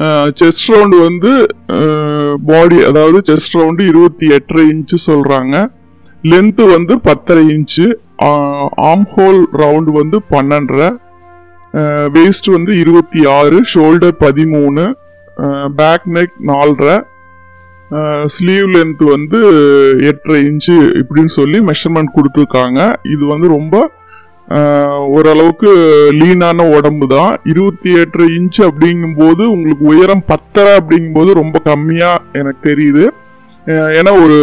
chest round வந்து பாடி அதாவது chest round இருபத்தி எட்டரை இன்ச்சு சொல்கிறாங்க லென்த்து வந்து பத்தரை இன்ச்சு ஆம் ஹோல் ரவுண்டு வந்து பன்னெண்டரை வேஸ்ட் வந்து இருபத்தி ஆறு ஷோல்டர் பதிமூணு பேக் நெக் நாலரை ஸ்லீவ் லென்த் வந்து எட்டரை இன்ச்சு இப்படின்னு சொல்லி மெஷர்மெண்ட் கொடுத்துருக்காங்க இது வந்து ரொம்ப ஆஹ், ஓரளவுக்கு லீனான உடம்பு தான் இருபத்தி எட்டரை இன்ச்சு அப்படிங்கும்போது உங்களுக்கு உயரம் பத்தரை அப்படிங்கும்போது ரொம்ப கம்மியாக எனக்கு தெரியுது ஆஹ், ஏன்னா ஒரு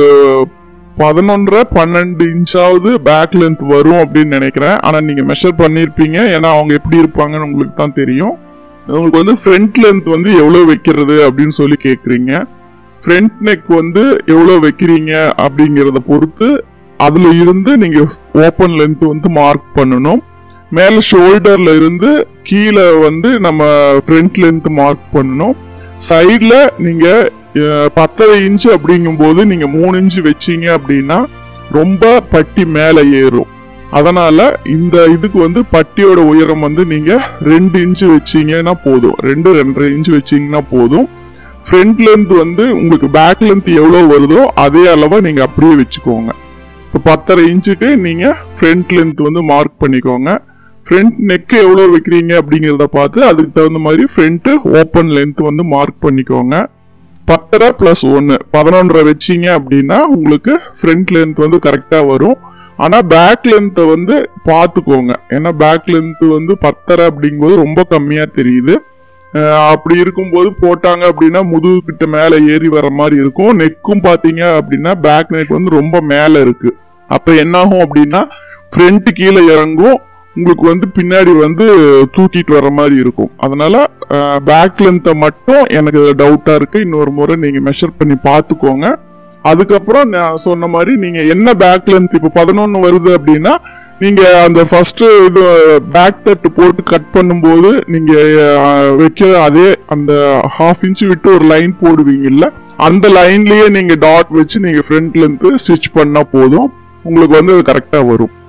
பதினொன்றரை பன்னெண்டு இன்ச்சாவது பேக் லென்த் வரும் அப்படின்னு நினைக்கிறேன் ஆனால் நீங்கள் மெஷர் பண்ணியிருப்பீங்க ஏன்னா அவங்க எப்படி இருப்பாங்கன்னு உங்களுக்கு தான் தெரியும் உங்களுக்கு வந்து ஃப்ரண்ட் லென்த் வந்து எவ்வளோ வைக்கிறது அப்படின்னு சொல்லி கேட்குறீங்க ஃப்ரண்ட் நெக் வந்து எவ்வளோ வைக்கிறீங்க அப்படிங்கிறத பொறுத்து அதில் இருந்து நீங்கள் ஓப்பன் லென்த் வந்து மார்க் பண்ணணும் மேலே ஷோல்டரில் இருந்து கீழே வந்து நம்ம ஃப்ரண்ட் லென்த் மார்க் பண்ணணும் சைடில் நீங்கள் பத்தரை இன்ச்சு அப்படிங்கும்போது நீங்கள் மூணு இன்ச்சு வச்சீங்க அப்படின்னா ரொம்ப பட்டி மேலே ஏறும் அதனால இந்த இதுக்கு வந்து பட்டியோட உயரம் வந்து நீங்க ரெண்டு இன்ச்சு வச்சீங்கன்னா போதும் ரெண்டு ரெண்டரை இன்ச்சு வச்சீங்கன்னா போதும் ஃப்ரண்ட் லென்த் வந்து உங்களுக்கு பேக் லென்த் எவ்வளோ வருதோ அதே அளவை நீங்க அப்படியே வச்சுக்கோங்க இப்போ பத்தரை இன்ச்சுக்கு நீங்க ஃப்ரண்ட் லென்த் வந்து மார்க் பண்ணிக்கோங்க ஃப்ரண்ட் நெக் எவ்வளோ வைக்கிறீங்க அப்படிங்கிறத பார்த்து அதுக்கு தகுந்த மாதிரி ஃப்ரண்ட்டு ஓப்பன் லென்த் வந்து மார்க் பண்ணிக்கோங்க பத்தரை ப்ளஸ் ஒன்று பதினொன்றரை வச்சீங்க அப்படின்னா உங்களுக்கு ஃப்ரண்ட் லென்த் வந்து கரெக்டாக வரும் ஆனால் பேக் லென்த்தை வந்து பார்த்துக்கோங்க ஏன்னா பேக் லென்த் வந்து பத்தரை அப்படிங்கும்போது ரொம்ப கம்மியாக தெரியுது அஹ் அப்படி இருக்கும்போது போட்டாங்க அப்படின்னா முதுகு கிட்ட மேலே ஏறி வர மாதிரி இருக்கும் நெக்கும் பார்த்தீங்க அப்படின்னா பேக் நெக் வந்து ரொம்ப மேலே இருக்கு அப்போ என்னாகும் அப்படின்னா ஃப்ரண்ட் கீழே இறங்கும் உங்களுக்கு வந்து பின்னாடி வந்து தூக்கிட்டு வர மாதிரி இருக்கும் அதனால பேக் லென்த்தை மட்டும் எனக்கு டவுட்டாக இருக்கு இன்னொரு முறை நீங்கள் மெஷர் பண்ணி பார்த்துக்கோங்க அதுக்கப்புறம் நான் சொன்ன மாதிரி நீங்க என்ன பேக் லென்த் இப்போ பதினொன்று வருது அப்படின்னா நீங்க அந்த ஃபர்ஸ்ட் இது பேக் தட்டு போட்டு கட் பண்ணும்போது நீங்க அஹ், வைக்கிற அதே அந்த ஹாஃப் இன்ச் விட்டு ஒரு லைன் போடுவீங்கல்ல அந்த லைன்லயே நீங்க டாட் வச்சு நீங்க ஃப்ரண்ட் லென்த் ஸ்டிச் பண்ணா போதும் உங்களுக்கு வந்து அது கரெக்டா வரும்